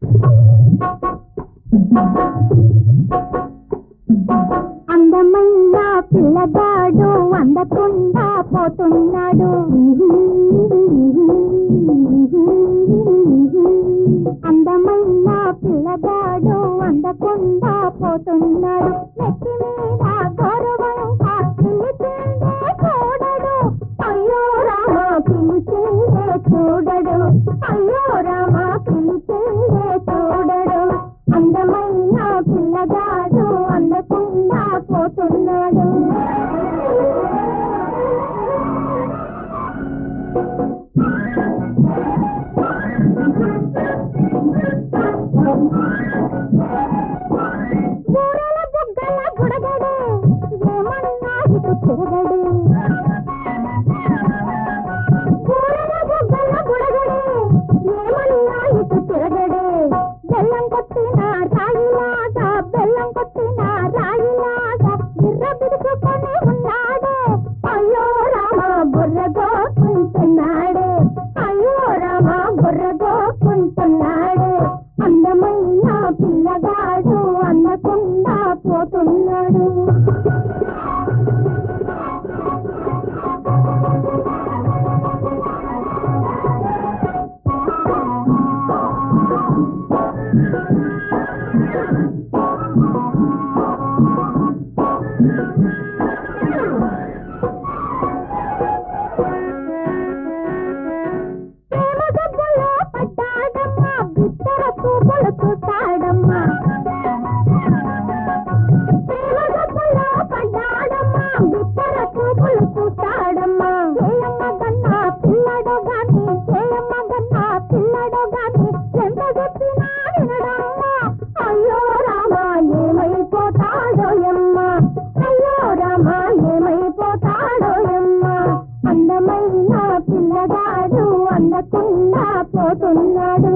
అందమైన పిల్లగాడు అందకుండా పోతున్నాడు అందమైన పిల్లగాడు అందకుండా పోతున్నాడు నెత్తి మీద గౌరవంగా పిలిచిందే చూడడు అయ్యో రామ పిలిచిందే చూడడు అయ్యో రామ పిలిచిందే చూడడు అందమైన పిల్లగాడు అందకుండా పోతున్నాడు ఊరల బుగ్గల బుడగడు ఏమన్నా ఇటు తిరగడు ఊరల బుగ్గల బుడగడు ఏమన్నా ఇటు తిరగడు బెల్లం కొట్టిన రాయిలాగా బెల్లం కొట్టిన రాయిలాగా బిర్ర బిరుచుకొని ఉన్నాడు అయ్యో రామ బుర్ర గోకుంటున్నాడు అయ్యో రామ బుర్ర గోకుంటున్నాడు అందమైన పిల్లగాడు అందకుండా పోతున్నాడు ప్రేమ జబ్బులో పడ్డాడమ్మా బిత్తర చూపులు చూస్తాడమ్మా ప్రేమ జబ్బులో పడ్డాడమ్మా బిత్తర చూపులు చూస్తాడమ్మా చేయమ్మ గన్నా పిల్లడు గాని చేయమ్మ గన్నా పిల్లడు గాని ఎంత చెప్పినా వినడమ్మా అయ్యో రామా ఏమైపోతాడో ఎమ్మ అయ్యో రామా ఏమైపోతాడో ఎమ్మ అందమైన పిల్లగాడు అందకుండా పోతున్నాడు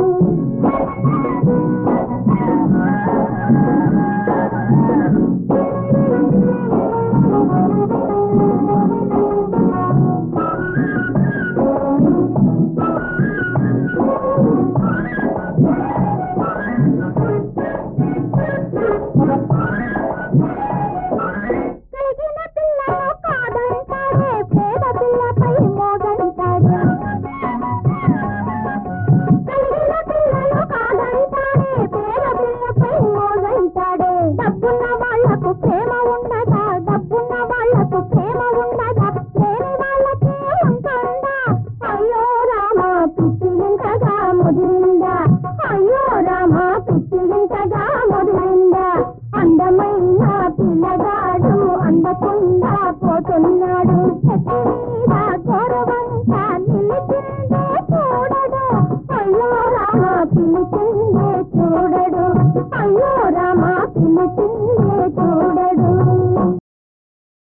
పెరిగిన పిల్లను కాదంటాడే పేద పిల్లపై మోగంటాడు పెరిగిన పిల్లను కాదంటాడే పేద పిల్లపై మోగంటాడే డబ్బున్న వాళ్లకు ప్రేమ ఉండదా డబ్బున్న వాళ్లకు ప్రేమ ఉండదా లేని వాళ్ళకే ఉంటుందా అయ్యో రామా పిచ్చి ఇంతగా ముదిరిందా అయ్యో రామా పిచ్చి ఇంతగా ముదిరిందా అందమైన పిల్లగాడు అందకుండా పోతున్నాడు చెట్టు మీద గౌరవ